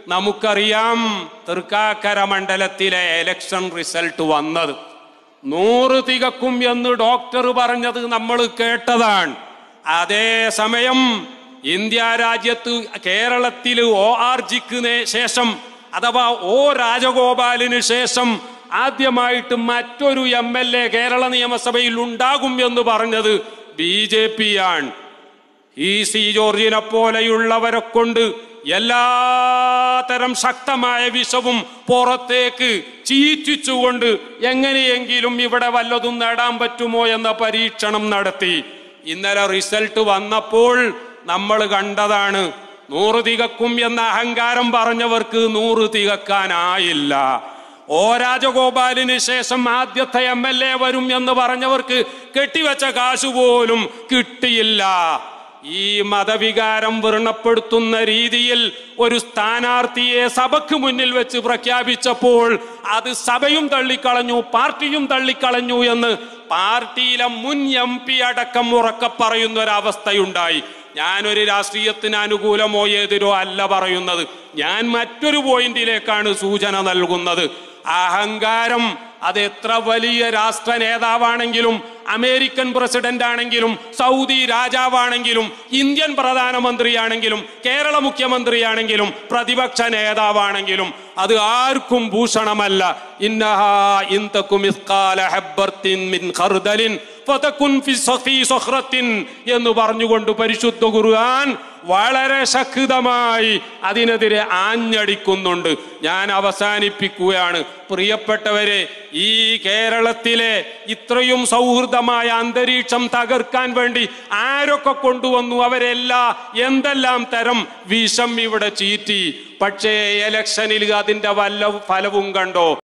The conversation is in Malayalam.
നമുക്കറിയാം തൃക്കാക്കര മണ്ഡലത്തിലെ എലക്ഷൻ റിസൾട്ട് വന്നത് നൂറ് തികക്കും എന്ന് ഡോക്ടർ പറഞ്ഞത് നമ്മൾ കേട്ടതാണ് അതേസമയം ഇന്ത്യ രാജ്യത്ത് കേരളത്തിൽ ഒ ആർ ജിക്ക് ശേഷം അഥവാ ഒ രാജഗോപാലിന് ശേഷം ആദ്യമായിട്ട് മറ്റൊരു എം എൽ എ കേരള നിയമസഭയിൽ ഉണ്ടാകും എന്ന് പറഞ്ഞത് ബി ജെ പി ആണ് ഈ സി ജോർജിനെ പോലെയുള്ളവരെ കൊണ്ട് എല്ലാതരം ശക്തമായ വിഷവും പുറത്തേക്ക് ചീറ്റിച്ചുകൊണ്ട് എങ്ങനെയെങ്കിലും ഇവിടെ വല്ലതും നേടാൻ പറ്റുമോ എന്ന പരീക്ഷണം നടത്തി ഇന്നലെ റിസൾട്ട് വന്നപ്പോൾ നമ്മൾ കണ്ടതാണ് നൂറ് തികക്കും എന്ന അഹങ്കാരം പറഞ്ഞവർക്ക് നൂറ് തികക്കാനായില്ല ഓ രാജഗോപാലിന് ശേഷം ആദ്യത്തെ എം എൽ എ വരും എന്ന് പറഞ്ഞവർക്ക് കെട്ടിവെച്ച കാശ് പോലും കിട്ടിയില്ല ഈ മതവികാരം വ്രണപ്പെടുത്തുന്ന രീതിയിൽ ഒരു സ്ഥാനാർത്ഥിയെ സഭയ്ക്ക് മുന്നിൽ വെച്ച് പ്രഖ്യാപിച്ചപ്പോൾ അത് സഭയും തള്ളിക്കളഞ്ഞു പാർട്ടിയും തള്ളിക്കളഞ്ഞു എന്ന് പാർട്ടിയിലെ മുൻ എം പി അടക്കം ഉറക്കെ പറയുന്ന ഒരവസ്ഥയുണ്ടായി ഞാനൊരു രാഷ്ട്രീയത്തിന് അനുകൂലമോ എതിരോ അല്ല പറയുന്നത് ഞാൻ മറ്റൊരു പോയിന്റിലേക്കാണ് സൂചന നൽകുന്നത് അഹങ്കാരം അത് എത്ര വലിയ രാഷ്ട്ര നേതാവാണെങ്കിലും അമേരിക്കൻ പ്രസിഡന്റ് ആണെങ്കിലും സൗദി രാജാവാണെങ്കിലും ഇന്ത്യൻ പ്രധാനമന്ത്രിയാണെങ്കിലും കേരള മുഖ്യമന്ത്രിയാണെങ്കിലും പ്രതിപക്ഷ നേതാവാണെങ്കിലും അത് ആർക്കും ഭൂഷണമല്ല ഇന്നഹാ ഇന്തക്കും ഇസ്കാല ഹബ്ബർത്തിൻ മിൻ ഖർദലിൻ ഫതകുൻ ഫി സഖി സഖ്റത്തിൻ എന്ന് പറഞ്ഞുകൊണ്ട് പരിശുദ്ധ ഖുർആൻ വളരെ ശക്തമായി അതിനെതിരെ ആഞ്ഞടിക്കുന്നുണ്ട് ഞാൻ അവസാനിപ്പിക്കുകയാണ് പ്രിയപ്പെട്ടവരെ ഈ കേരളത്തിലെ ഇത്രയും സൗഹൃദമായ അന്തരീക്ഷം തകർക്കാൻ വേണ്ടി ആരൊക്കെ കൊണ്ടുവന്നു അവരെല്ലാ എന്തെല്ലാം തരം വിഷം ഇവിടെ ചീറ്റി പക്ഷേ എലക്ഷനിൽ അതിന്റെ വല്ല ഫലവും കണ്ടോ